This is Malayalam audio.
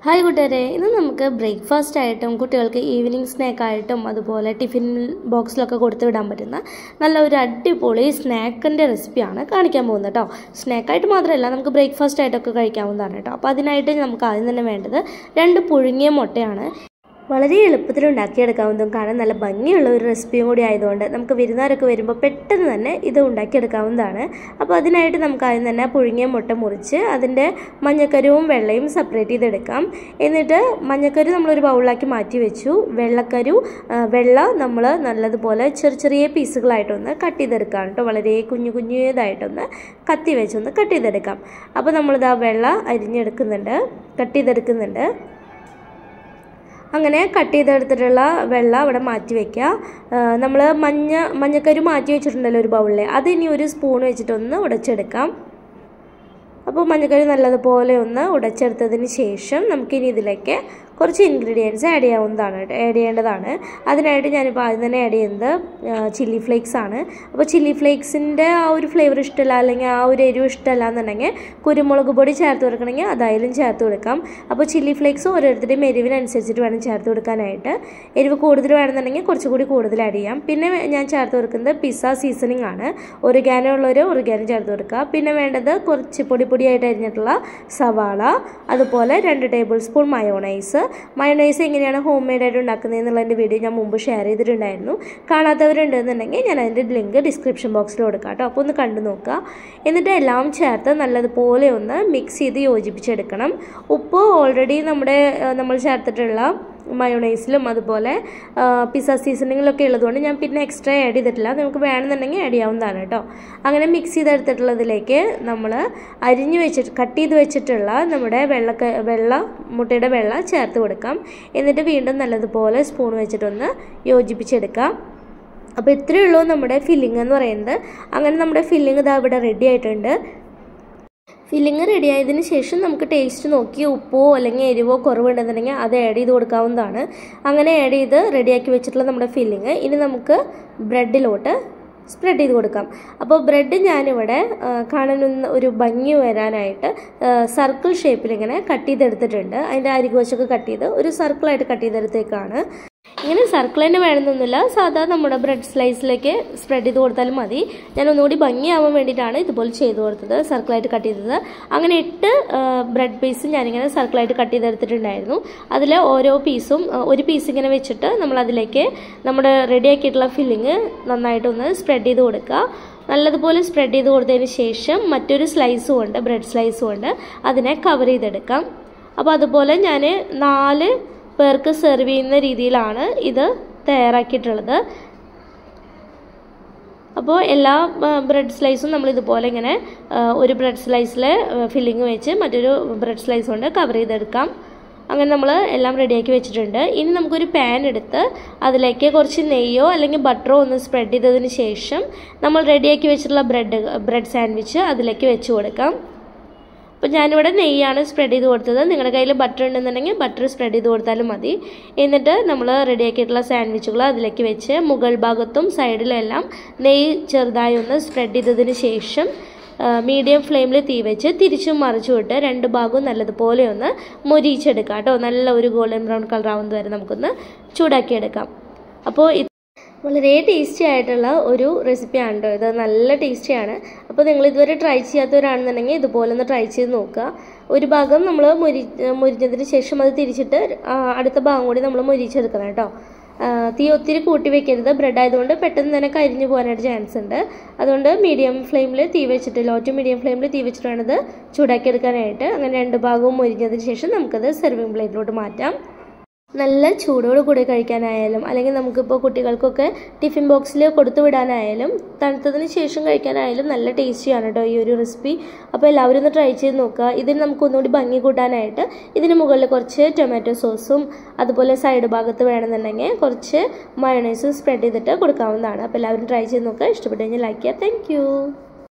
ഹായ് കൂട്ടുകാരെ ഇന്ന് നമുക്ക് ബ്രേക്ക്ഫാസ്റ്റ് ആയിട്ടും കുട്ടികൾക്ക് ഈവനിങ് സ്നാക്ക് ആയിട്ടും അതുപോലെ ടിഫിൻ ബോക്സിലൊക്കെ കൊടുത്തു വിടാൻ പറ്റുന്ന നല്ല ഒരു അടിപൊളി സ്നാക്കിൻ്റെ റെസിപ്പിയാണ് കാണിക്കാൻ പോകുന്നത് കേട്ടോ സ്നാക്കായിട്ട് മാത്രമല്ല നമുക്ക് ബ്രേക്ക്ഫാസ്റ്റ് ആയിട്ടൊക്കെ കഴിക്കാവുന്നതാണ് കേട്ടോ അപ്പോൾ അതിനായിട്ട് നമുക്ക് ആദ്യം തന്നെ വേണ്ടത് രണ്ട് പുഴുങ്ങിയ മുട്ടയാണ് വളരെ എളുപ്പത്തിൽ ഉണ്ടാക്കിയെടുക്കാവുന്നതും കാണാൻ നല്ല ഭംഗിയുള്ള ഒരു റെസിപ്പിയും കൂടി ആയതുകൊണ്ട് നമുക്ക് വിരുന്നാരൊക്കെ വരുമ്പോൾ പെട്ടെന്ന് തന്നെ ഇത് ഉണ്ടാക്കിയെടുക്കാവുന്നതാണ് അപ്പോൾ അതിനായിട്ട് നമുക്ക് ആദ്യം തന്നെ പുഴുങ്ങിയ മുട്ട മുറിച്ച് അതിൻ്റെ മഞ്ഞക്കരുവും വെള്ളയും സെപ്പറേറ്റ് ചെയ്തെടുക്കാം എന്നിട്ട് മഞ്ഞക്കരു നമ്മളൊരു ബൗളിലാക്കി മാറ്റി വെച്ചു വെള്ളക്കരു ആ, വെള്ള നമ്മൾ നല്ലതുപോലെ ചെറിയ ചെറിയ പീസുകളായിട്ടൊന്ന് കട്ട് ചെയ്തെടുക്കാം കേട്ടോ വളരെ കുഞ്ഞു കുഞ്ഞതായിട്ടൊന്ന് കത്തി വെച്ചൊന്ന് കട്ട് ചെയ്തെടുക്കാം അപ്പോൾ നമ്മളിത് ആ വെള്ള അരിഞ്ഞെടുക്കുന്നുണ്ട് കട്ട് ചെയ്തെടുക്കുന്നുണ്ട് അങ്ങനെ കട്ട് ചെയ്തെടുത്തിട്ടുള്ള വെള്ളം അവിടെ മാറ്റി വെക്കുക നമ്മൾ മഞ്ഞ മഞ്ഞക്കരു മാറ്റി വെച്ചിട്ടുണ്ടല്ലോ ഒരു ബൗളിൽ അത് ഇനി ഒരു സ്പൂൺ വെച്ചിട്ടൊന്ന് ഉടച്ചെടുക്കാം അപ്പോൾ മഞ്ഞക്കറി നല്ലതുപോലെ ഒന്ന് ഉടച്ചെടുത്തതിന് ശേഷം നമുക്കിനി ഇതിലേക്ക് കുറച്ച് ഇൻഗ്രീഡിയൻസ് ആഡ് ചെയ്യാവുന്നതാണ് ആഡ് ചെയ്യേണ്ടതാണ് അതിനായിട്ട് ഞാനിപ്പോൾ ആദ്യം തന്നെ ആഡ് ചെയ്യുന്നത് ചില്ലി ഫ്ലേക്സ് ആണ് അപ്പോൾ ചില്ലി ഫ്ലേക്സിൻ്റെ ആ ഒരു ഫ്ലേവർ ഇഷ്ടമല്ല അല്ലെങ്കിൽ ആ ഒരു എരിവ് ഇഷ്ടമല്ല എന്നുണ്ടെങ്കിൽ കുരുമുളക് പൊടി ചേർത്ത് കൊടുക്കണമെങ്കിൽ അതായാലും ചേർത്ത് കൊടുക്കാം അപ്പോൾ ചില്ലി ഫ്ലേക്സ് ഓരോരുത്തരുടെയും എരിവിനനുസരിച്ചിട്ട് വേണം ചേർത്ത് കൊടുക്കാനായിട്ട് എരിവ് കൂടുതൽ വേണമെന്നുണ്ടെങ്കിൽ കുറച്ചുകൂടി കൂടുതൽ ആഡ് ചെയ്യാം പിന്നെ ഞാൻ ചേർത്ത് കൊടുക്കുന്നത് പിസ്സ സീസണിങ് ആണ് ഒറിഗാനോ ഉള്ളവർ ഒറിഗാനോ ചേർത്ത് കൊടുക്കുക പിന്നെ വേണ്ടത് കുറച്ച് പൊടി പൊടിയായിട്ട് അരിഞ്ഞിട്ടുള്ള സവാള അതുപോലെ രണ്ട് ടേബിൾ സ്പൂൺ മയോണൈസ് മയോണൈസ് എങ്ങനെയാണ് ഹോം മെയ്ഡായിട്ട് ഉണ്ടാക്കുന്നത് എന്നുള്ളതിൻ്റെ വീഡിയോ ഞാൻ മുമ്പ് ഷെയർ ചെയ്തിട്ടുണ്ടായിരുന്നു കാണാത്തവരുണ്ടെന്നുണ്ടെങ്കിൽ ഞാൻ അതിൻ്റെ ലിങ്ക് ഡിസ്ക്രിപ്ഷൻ ബോക്സിൽ കൊടുക്കാം കേട്ടോ അപ്പോൾ ഒന്ന് കണ്ടു നോക്കുക എന്നിട്ട് എല്ലാം ചേർത്ത് നല്ലതുപോലെ ഒന്ന് മിക്സ് ചെയ്ത് യോജിപ്പിച്ചെടുക്കണം ഉപ്പ് ഓൾറെഡി നമ്മുടെ ആ, നമ്മൾ ചേർത്തിട്ടുള്ള മയോണൈസിലും അതുപോലെ പിസ്സ സീസണിങ്ങിലൊക്കെ ഉള്ളതുകൊണ്ട് ഞാൻ പിന്നെ എക്സ്ട്രാ ആഡ് ചെയ്തിട്ടില്ല നിങ്ങൾക്ക് വേണമെന്നുണ്ടെങ്കിൽ ആഡ് ചെയ്യാവുന്നതാണ് കേട്ടോ അങ്ങനെ മിക്സ് ചെയ്തെടുത്തിട്ടുള്ളതിലേക്ക് നമ്മൾ അരിഞ്ഞു വെച്ചിട്ട് കട്ട് ചെയ്ത് വെച്ചിട്ടുള്ള നമ്മുടെ വെള്ള വെള്ള മുട്ടയുടെ വെള്ള ചേർത്ത് കൊടുക്കാം എന്നിട്ട് വീണ്ടും നല്ലതുപോലെ സ്പൂൺ വെച്ചിട്ടൊന്ന് യോജിപ്പിച്ചെടുക്കാം അപ്പോൾ ഇത്രയേ ഉള്ളൂ നമ്മുടെ ഫില്ലിംഗ് എന്ന് പറയുന്നത് അങ്ങനെ നമ്മുടെ ഫില്ലിംഗ് ഇതാ ഇവിടെ റെഡി ആയിട്ടുണ്ട് ഫില്ലിങ് റെഡി ആയതിനു ശേഷം നമുക്ക് ടേസ്റ്റ് നോക്കി ഉപ്പോ അല്ലെങ്കിൽ എരിവോ കുറവുണ്ടെന്നുണ്ടെങ്കിൽ അത് ആഡ് ചെയ്ത് കൊടുക്കാവുന്നതാണ് അങ്ങനെ ആഡ് ചെയ്ത് റെഡിയാക്കി വെച്ചിട്ടുള്ള നമ്മുടെ ഫില്ലിങ് ഇനി നമുക്ക് ബ്രെഡിലോട്ട് സ്പ്രെഡ് ചെയ്ത് കൊടുക്കാം അപ്പോൾ ബ്രെഡ് ഞാനിവിടെ ആ, കാണാനൊന്ന് ഒരു ഭംഗി വരാനായിട്ട് സർക്കിൾ ഷേപ്പിൽ ഇങ്ങനെ കട്ട് ചെയ്തെടുത്തിട്ടുണ്ട് അതിൻ്റെ അരികുവശമൊക്കെ കട്ട് ചെയ്ത് ഒരു സർക്കിളായിട്ട് കട്ട് ചെയ്തെടുത്തേക്കാണ് ഇങ്ങനെ സർക്കിൾ തന്നെ വേണമെന്നൊന്നുമില്ല സാധാ നമ്മുടെ ബ്രെഡ് സ്ലൈസിലേക്ക് സ്പ്രെഡ് ചെയ്ത് കൊടുത്താലും മതി ഞാൻ ഒന്നുകൂടി ഭംഗിയാവാൻ വേണ്ടിയിട്ടാണ് ഇതുപോലെ ചെയ്ത് കൊടുത്തത് സർക്കിളായിട്ട് കട്ട് ചെയ്തത് അങ്ങനെ എട്ട് ബ്രെഡ് പീസ് ഞാനിങ്ങനെ സർക്കിളായിട്ട് കട്ട് ചെയ്തെടുത്തിട്ടുണ്ടായിരുന്നു അതിൽ ഓരോ പീസും ആ, ഒരു പീസ് ഇങ്ങനെ വെച്ചിട്ട് നമ്മൾ അതിലേക്ക് നമ്മുടെ റെഡിയാക്കിയിട്ടുള്ള ഫില്ലിങ് നന്നായിട്ടൊന്ന് സ്പ്രെഡ് ചെയ്ത് കൊടുക്കുക നല്ലതുപോലെ സ്പ്രെഡ് ചെയ്ത് കൊടുത്തതിന് ശേഷം മറ്റൊരു സ്ലൈസും ഉണ്ട് ബ്രെഡ് സ്ലൈസും ഉണ്ട് അതിനെ കവർ ചെയ്തെടുക്കാം അപ്പോൾ അതുപോലെ ഞാൻ നാല് പേർക്ക് സെർവ് ചെയ്യുന്ന രീതിയിലാണ് ഇത് തയ്യാറാക്കിയിട്ടുള്ളത് അപ്പോൾ എല്ലാ ബ്രെഡ് സ്ലൈസും നമ്മൾ ഇതുപോലെ ഇങ്ങനെ ആ, ഒരു ബ്രെഡ് സ്ലൈസിൽ ഫില്ലിങ് വെച്ച് മറ്റൊരു ബ്രെഡ് സ്ലൈസ് കൊണ്ട് കവർ ചെയ്തെടുക്കാം അങ്ങനെ നമ്മൾ എല്ലാം റെഡിയാക്കി വെച്ചിട്ടുണ്ട് ഇനി നമുക്കൊരു പാൻ എടുത്ത് അതിലേക്ക് കുറച്ച് നെയ്യോ അല്ലെങ്കിൽ ബട്ടറോ ഒന്ന് സ്പ്രെഡ് ചെയ്തതിന് ശേഷം നമ്മൾ റെഡിയാക്കി വെച്ചിട്ടുള്ള ബ്രെഡ് ബ്രെഡ് സാൻഡ്വിച്ച് അതിലേക്ക് വെച്ച് കൊടുക്കാം അപ്പോൾ ഞാനിവിടെ നെയ്യാണ് സ്പ്രെഡ് ചെയ്ത് കൊടുത്തത് നിങ്ങളുടെ കയ്യിൽ ബട്ടർ ഉണ്ടെന്നുണ്ടെങ്കിൽ ബട്ടർ സ്പ്രെഡ് ചെയ്ത് കൊടുത്താലും മതി എന്നിട്ട് നമ്മൾ റെഡിയാക്കിയിട്ടുള്ള സാൻഡ്വിച്ചുകൾ അതിലേക്ക് വെച്ച് മുകൾ ഭാഗത്തും സൈഡിലും എല്ലാം നെയ്യ് ചെറുതായി ഒന്ന് സ്പ്രെഡ് ചെയ്തതിന് ശേഷം മീഡിയം ഫ്ലെയിമിൽ തീ വെച്ച് തിരിച്ചും മറിച്ചും ഇട്ട് രണ്ട് ഭാഗവും നല്ലതുപോലെ ഒന്ന് മൊരിയിച്ചെടുക്കാം കേട്ടോ നല്ല ഒരു ഗോൾഡൻ ബ്രൗൺ കളർ ആവുന്നത് വരെ നമുക്കൊന്ന് ചൂടാക്കിയെടുക്കാം അപ്പോൾ ഇത് വളരെ ടേസ്റ്റി ആയിട്ടുള്ള ഒരു റെസിപ്പിയാണ് കേട്ടോ ഇത് നല്ല ടേസ്റ്റിയാണ് അപ്പോൾ നിങ്ങൾ ഇതുവരെ ട്രൈ ചെയ്യാത്തവരാണെന്നുണ്ടെങ്കിൽ ഇതുപോലെ ഒന്ന് ട്രൈ ചെയ്ത് നോക്കുക ഒരു ഭാഗം നമ്മൾ മുരി മുരിഞ്ഞതിന് ശേഷം അത് തിരിച്ചിട്ട് ആ, അടുത്ത ഭാഗം കൂടി നമ്മൾ മുരിച്ചെടുക്കണം കേട്ടോ ആ, തീ ഒത്തിരി കൂട്ടി വെക്കരുത് ബ്രെഡ് ആയതുകൊണ്ട് പെട്ടെന്ന് തന്നെ കരിഞ്ഞു പോകാനായിട്ട് ചാൻസ് ഉണ്ട് അതുകൊണ്ട് മീഡിയം ഫ്ലെയിമിൽ തീ വെച്ചിട്ട് ലോ ടു മീഡിയം ഫ്ലെയിമിൽ തീ വെച്ചിട്ട് വേണം ഇത് ചൂടാക്കി എടുക്കാനായിട്ട് അങ്ങനെ രണ്ട് ഭാഗവും മുരിഞ്ഞതിന് ശേഷം നമുക്കത് സെർവിങ് പ്ലേറ്റിലോട്ട് മാറ്റാം നല്ല ചൂടോട് കൂടി കഴിക്കാനായാലും അല്ലെങ്കിൽ നമുക്കിപ്പോൾ കുട്ടികൾക്കൊക്കെ ടിഫിൻ ബോക്സിൽ കൊടുത്തു വിടാനായാലും തണുത്തതിന് ശേഷം കഴിക്കാനായാലും നല്ല ടേസ്റ്റിയാണ് കേട്ടോ ഈ ഒരു റെസിപ്പി അപ്പോൾ എല്ലാവരും ഒന്ന് ട്രൈ ചെയ്ത് നോക്കുക ഇതിന് നമുക്ക് ഒന്നുകൂടി ഭംഗി കൂട്ടാനായിട്ട് ഇതിന് മുകളിൽ കുറച്ച് ടൊമാറ്റോ സോസും അതുപോലെ സൈഡ് ഭാഗത്ത് വേണമെന്നുണ്ടെങ്കിൽ കുറച്ച് മയോണൈസും സ്പ്രെഡ് ചെയ്തിട്ട് കൊടുക്കാവുന്നതാണ് അപ്പോൾ എല്ലാവരും ട്രൈ ചെയ്ത് നോക്കുക ഇഷ്ടപ്പെട്ടു കഴിഞ്ഞാൽ ലൈക്ക് ചെയ്യുക താങ്ക്